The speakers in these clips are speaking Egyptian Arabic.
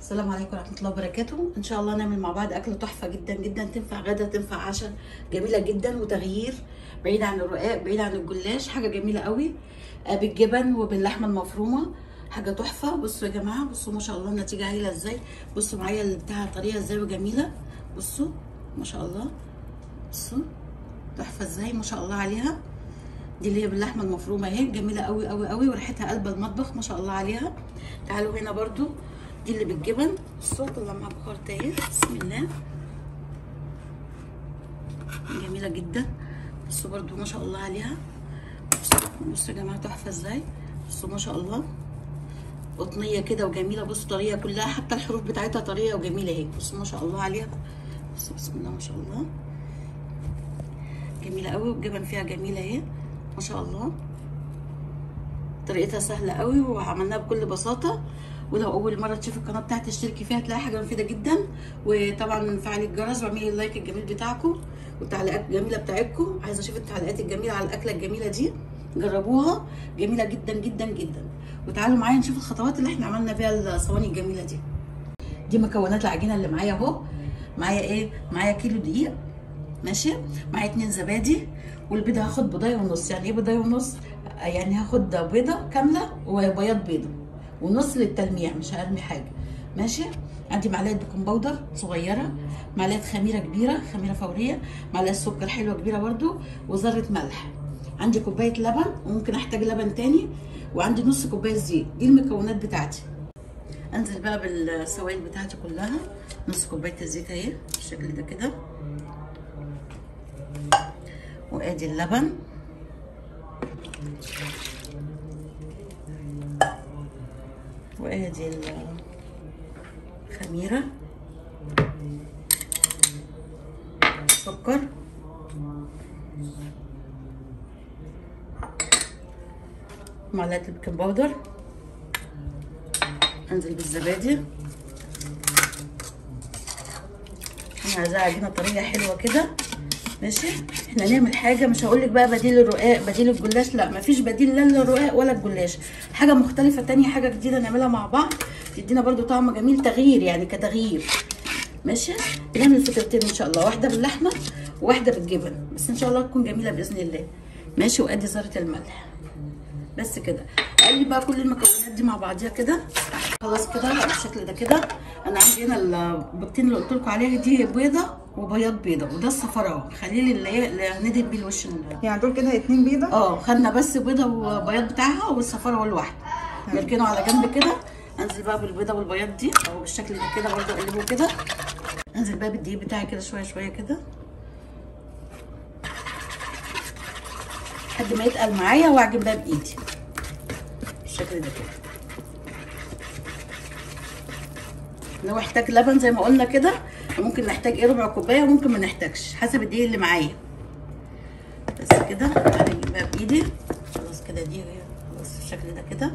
السلام عليكم ورحمه الله وبركاته ان شاء الله نعمل مع بعض اكله تحفه جدا جدا تنفع غدا تنفع عشاء جميله جدا وتغيير بعيد عن الرقاق بعيد عن الجلاش حاجه جميله قوي آه، بالجبن وباللحمه المفرومه حاجه تحفه بصوا يا جماعه بصوا ما شاء الله النتيجه هايله ازاي بصوا معايا البتاع طريقه ازاي وجميله بصوا ما شاء الله بصوا تحفه ازاي ما شاء الله عليها دي اللي هي باللحمه المفرومه اهي جميله قوي قوي قوي وريحتها قلب المطبخ ما شاء الله عليها تعالوا هنا برضو دي اللي بالجبن بصوا طلع مع بخار اهي بسم الله جميله جدا بصوا برضو ما شاء الله عليها بصوا بصوا يا جماعه تحفه ازاي بصوا ما شاء الله قطنيه كده وجميله بصوا طريه كلها حتى الحروف بتاعتها طريه وجميله اهي بصوا ما شاء الله عليها بصوا بسم الله ما شاء الله جميله قوي والجبن فيها جميله اهي ما شاء الله طريقتها سهله قوي وعملناها بكل بساطه ولو اول مره تشوفي القناه بتاعتي اشتركي فيها هتلاقي حاجه مفيده جدا وطبعا فعلي الجرس واعملي اللايك الجميل بتاعكم والتعليقات الجميله بتاعتكم عايزه اشوف التعليقات الجميله على الاكله الجميله دي جربوها جميله جدا جدا جدا وتعالوا معايا نشوف الخطوات اللي احنا عملنا بيها الصواني الجميله دي دي مكونات العجينه اللي معايا اهو معايا ايه معايا كيلو دقيق ماشي معايا اتنين زبادي والبيضه هاخد بيضايه ونص يعني ايه بيضايه ونص يعني هاخد بيضه كامله وبياض بيضه ونص للتلميع مش هرمي حاجه ماشي عندي معلقه بيكنج باودر صغيره معلقه خميره كبيره خميره فوريه معلقه سكر حلوه كبيره برده وذره ملح عندي كوبايه لبن وممكن احتاج لبن تاني وعندي نص كوبايه زيت دي المكونات بتاعتي انزل بقى بالسوائل بتاعتي كلها نص كوبايه الزيت اهي بالشكل ده كده وادي اللبن وادي الخميره سكر معلقه البيكنج باودر انزل بالزبادي انا عايزاها عجينه طريه حلوه كده ماشي احنا نعمل حاجه مش هقول لك بقى بديل الرقاق بديل الجلاش لا مفيش بديل لا للرقاق ولا الجلاش حاجه مختلفه تانية حاجه جديده نعملها مع بعض تدينا برده طعم جميل تغيير يعني كتغيير ماشي بنعمل فطيرتين ان شاء الله واحده باللحمه وواحده بالجبن بس ان شاء الله تكون جميله باذن الله ماشي وادي ذره الملح بس كده اقلب بقى كل المكونات دي مع بعضيها كده خلاص كده بالشكل ده كده انا عندي هنا البيضتين اللي قلت لكم عليها دي بيضه وبياض بيضه وده الصفراء خليه لي اللي اللي ندهن بيه الوش يعني دول كده اتنين بيضه اه خدنا بس بيضه وبياض بتاعها والصفراء والواحده نركنه على جنب كده انزل بقى بالبيضه والبياض دي اهو بالشكل ده كده برده اقلبه كده انزل بقى بالدقيق بتاعي كده شويه شويه كده لحد ما يتقل معايا واعجن بقى بايدي بالشكل ده كده لو احتاج لبن زي ما قلنا كده ممكن نحتاج ايه ربع كوبايه وممكن ما نحتاجش حسب الدقيق اللي معايا بس كده اجيب بقى بايدي خلاص كده دي خلاص بالشكل ده كده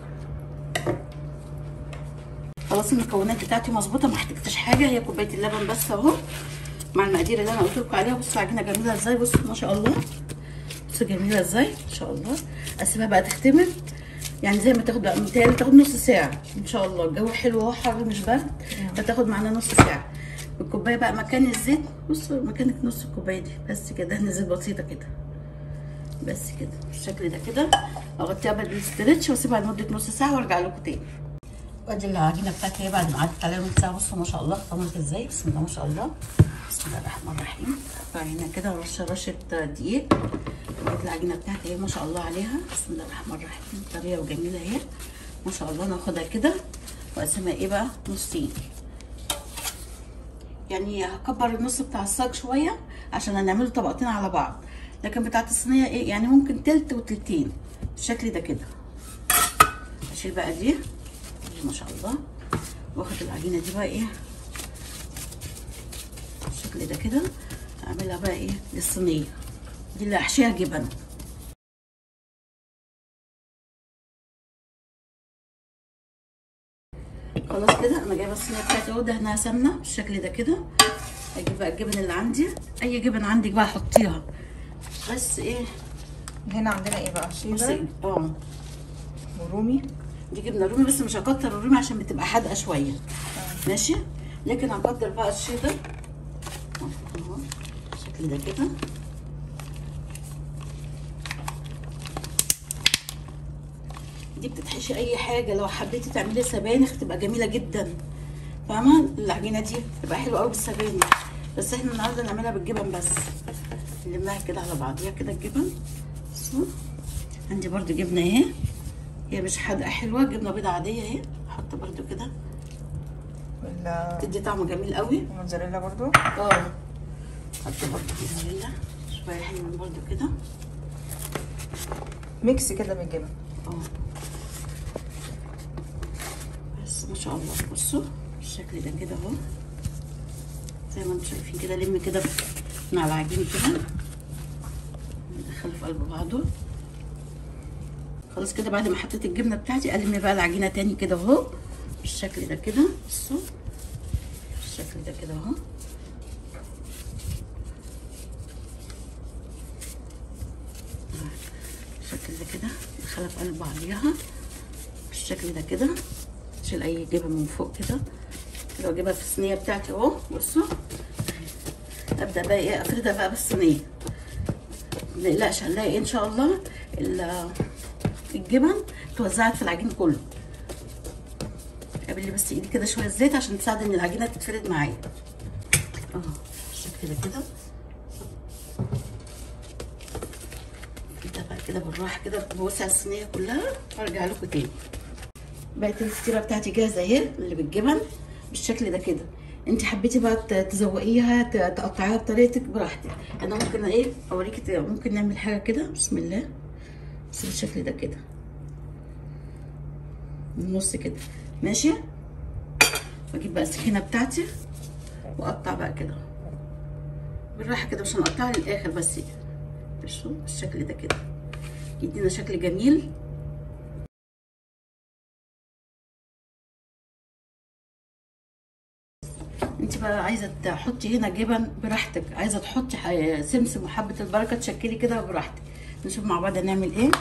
خلاص المكونات بتاعتي مظبوطه ما احتاجتش حاجه هي كوبايه اللبن بس اهو مع المقادير اللي انا قلت لكم عليها بصوا العجينه جميله ازاي بصوا ما شاء الله بصوا جميله ازاي ان شاء الله اسيبها بقى تختمر يعني زي ما تاخد متهيألي تاخد نص ساعة إن شاء الله الجو حلو اهو حر مش برد فتاخد معانا نص ساعة الكوباية بقى مكان الزيت بصوا مكانك نص الكوباية دي بس كده دهن زيت بسيطة كده بس كده بالشكل ده كده اغطيها بالاسترتش واسيبها لمدة نص ساعة وارجع لكم تاني وادي العجينة بتاعتي اهي بعد ما قعدت عليها نص ساعة بصوا ما شاء الله طمنت ازاي بسم الله ما شاء الله بسم الله الرحمن الرحيم هنا كده رشه رشه دقيق العجينه بتاعتي اهي ما شاء الله عليها بسم الله الرحمن الرحيم طريه وجميله اهي ما شاء الله ناخدها كده واقسمها ايه بقى نصين يعني هكبر النص بتاع الصاج شويه عشان هنعمله طبقتين على بعض لكن بتاعت الصينيه ايه يعني ممكن تلت وتلتين بالشكل ده كده اشيل بقى دي ما شاء الله واخد العجينه دي بقى ايه بالشكل ده كده اعملها بقى ايه للصينيه دي اللي احشيها جبن خلاص كده انا جايبه الصينيه بتاعتي اهو دهنها سمنه بالشكل ده كده اجيب بقى الجبن اللي عندي اي جبن عندك بقى حطيها بس ايه هنا عندنا ايه بقى شيدر اه ورومي دي جبنه رومي بس مش هكتر الرومي عشان بتبقى حادقه شويه ماشي لكن هنقدر بقى الشيدر اهو بالشكل ده كده دي بتتحشي اي حاجه لو حبيتي تعملي سبانخ تبقى جميله جدا فاهمه العجينه دي تبقى حلوه قوي بالسبانخ بس احنا النهارده نعملها بالجبن بس نلمها كده على بعضيها كده الجبن بصوا عندي برضو جبنه اهي هي مش حادقه حلوه جبنه بيضه عاديه اهي احط برضو كده وال- تدي طعم جميل قوي الموتزاريلا برضو اه احط برضو موزاريلا شويه حلوين برضو كده ميكس كده بالجبن اه بس ما شاء الله بصوا بالشكل ده كده اهو زي ما انتم شايفين كده لم كده من على العجين كده ندخله في قلب بعضه خلاص كده بعد ما حطيت الجبنه بتاعتي الم بقى العجينه تاني كده اهو بالشكل ده كده بصوا بالشكل ده كده اهو بالشكل ده كده ندخلها في قلب بعضيها بالشكل ده كده اشيل اي جبن من فوق كده كده واجيبها في الصينيه بتاعتي اهو بصوا ابدا بقى ايه افردها بقى بالصينيه ما نقلقش هنلاقي ان شاء الله ال- الجبن اتوزعت في العجين كله قابل لي بس ايدي كده شويه زيت عشان تساعد ان العجينه تتفرد معايا اه بالشكل ده كده كده بقى كده بالراحه كده بوسع الصينيه كلها وارجع لكم تاني بقت الفطيره بتاعتي جاهزه اهي اللي بالجبن بالشكل ده كده انت حبيتي بقى ت- تزوقيها ت- تقطعيها بطريقتك براحتك انا ممكن ايه اوريكي ت- ممكن نعمل حاجه كده بسم الله بس بالشكل ده كده من النص كده ماشي واجيب بقى السكينه بتاعتي واقطع بقى كده بالراحه كده مش هنقطعها للاخر بس بصوا بالشكل ده كده يدينا شكل جميل انت بقى عايزه تحطي هنا جبن براحتك عايزه تحطي ح- سمسم وحبه البركه تشكلي كده براحتك نشوف مع بعض هنعمل ايه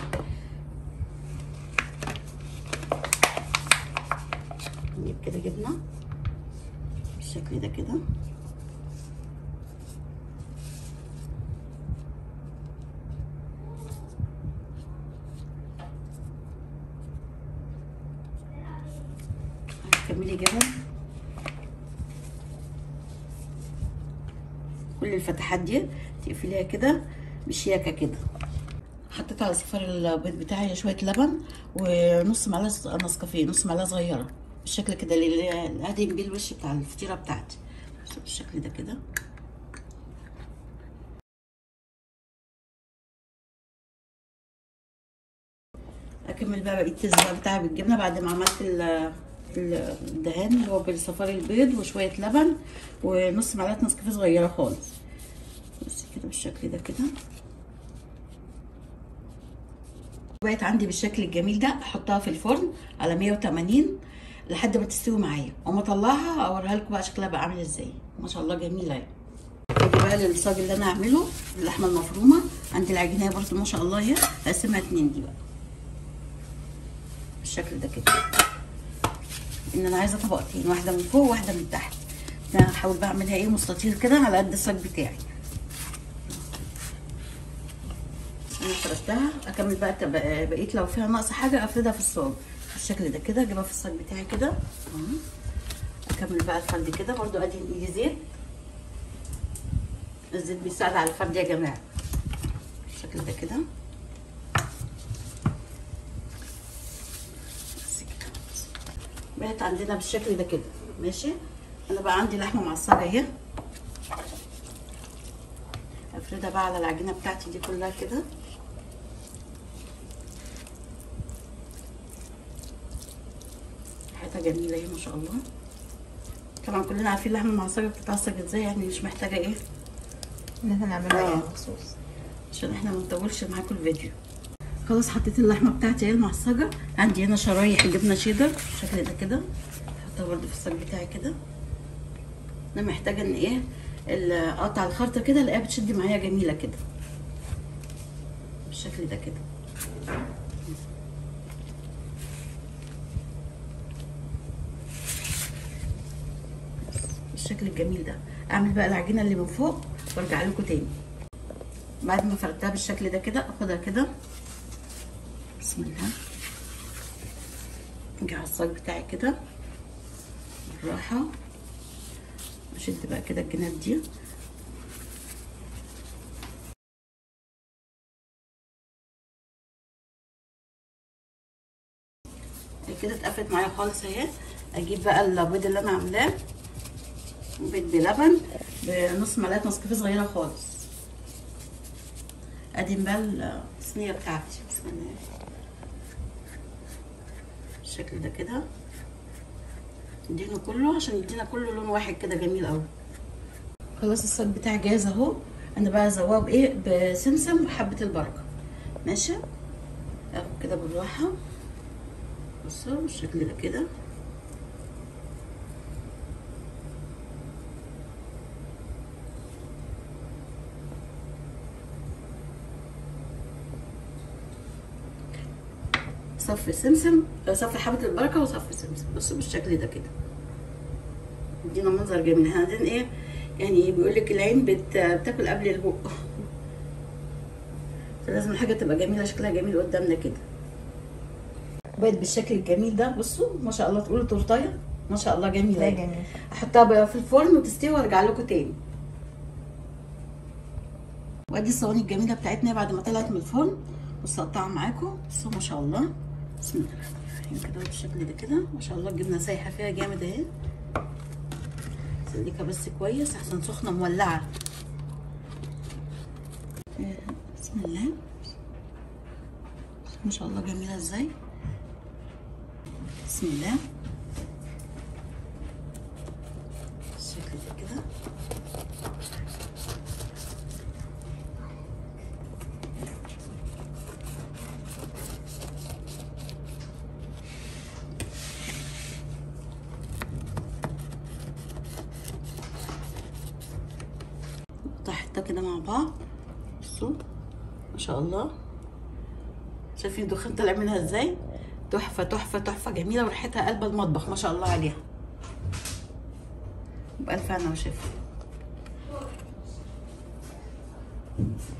نجيب كده جبنه بالشكل ده كده كملي جبن كل الفتحات دي تقفليها كده بشياكه كده حطيت على صفار البيض بتاعي شويه لبن ونص معلقه نسكافيه نص معلقه صغيره بالشكل كده اللي اللي هدهن بيه الوش بتاع الفطيره بتاعتي بالشكل ده كده اكمل بقى بقيه الزبده بتاعي بالجبنه بعد ما عملت ال- ال- الدهان اللي هو بالصفار البيض وشويه لبن ونص معلقه نسكافيه صغيره خالص بس كده بالشكل ده كده بقت عندي بالشكل الجميل ده احطها في الفرن على 180 لحد ما تستوي معايا واما اطلعها اوريها لكم بقى شكلها بقى عامل ازاي ما شاء الله جميله يعني اجي بقى للصاج اللي انا هعمله اللحمه المفرومه عندي العجينه برضو ما شاء الله اهي هقسمها اتنين دي بقى بالشكل ده كده ان انا عايزه طبقتين واحده من فوق وواحده من تحت انا هحاول بعملها ايه مستطيل كده على قد الصاج بتاعي انا فردتها اكمل بقى تب- بقيت لو فيها ناقصه حاجه افردها في الصاج بالشكل ده كده اجيبها في الصاج بتاعي كده اهو. اكمل بقى الفرد كده برضو ادي ايدي زيت الزيت بيساعد على الفرد يا جماعه بالشكل ده كده بس كده. بقت عندنا بالشكل ده كده ماشي انا بقى عندي لحمه معصجه اهي افردها بقى على العجينه بتاعتي دي كلها كده حاجه جميله اهي ما شاء الله طبعا كلنا عارفين اللحمه المعصجه بتتعصج ازاي يعني مش محتاجه ايه ان احنا نعملها آه. يعني مخصوص عشان احنا ما نطولش معاكم الفيديو خلاص حطيت اللحمه بتاعتي اهي المعصجه عندي هنا شرايح جبنه شيدر بالشكل ده كده احطها برده في الصاج بتاعي كده انا محتاجه ان ايه ال- اقطع الخرطه كده الاقيها بتشد معايا جميله كده بالشكل ده كده بالشكل الجميل ده اعمل بقى العجينه اللي من فوق وارجع لكم تاني بعد ما فردتها بالشكل ده كده اخدها كده بسم الله اجي على الصاج بتاعي كده بالراحه اشد بقى كده الجناب دي كده اتقفلت معايا خالص اهي اجيب بقى البيض اللي انا عاملاه بيض بلبن بنص معلقه نسكافيه صغيره خالص ادي بقى الصينيه بتاعتي بسم الله بالشكل ده كده ندهنه كله عشان يدينا كله لون واحد كده جميل قوي خلاص الصاج بتاعي جاهز اهو انا بقى ازوقه بايه بسمسم وحبه البركه ماشي اخد كده بالراحه بصوا بالشكل ده كده صف سمسم صف حبة البركة وصف سمسم بصوا بالشكل ده كده ادينا منظر جميل احنا عندنا ايه يعني بيقول لك العين بت... بتاكل قبل البق فلازم الحاجة تبقى جميلة شكلها جميل قدامنا كده بقت بالشكل الجميل ده بصوا ما شاء الله تقولوا تورتايه ما شاء الله جميله لا جميل احطها بقى في الفرن وتستوي وارجع لكم تاني وادي الصواني الجميله بتاعتنا بعد ما طلعت من الفرن بصوا اقطعها معاكم بصوا ما شاء الله بسم الله الرحمن الرحيم كده بالشكل ده كده ما شاء الله الجبنه سايحه فيها جامد اهي سلكها بس كويس احسن سخنه مولعه بسم الله ما شاء الله جميله ازاي بسم الله بالشكل ده كده نقطع حته كده مع بعض بصوا ما شاء الله شايفين الدخان طالع منها ازاي تحفه تحفه تحفه جميله وريحتها قلب المطبخ ما شاء الله عليها بألف هنا وشفا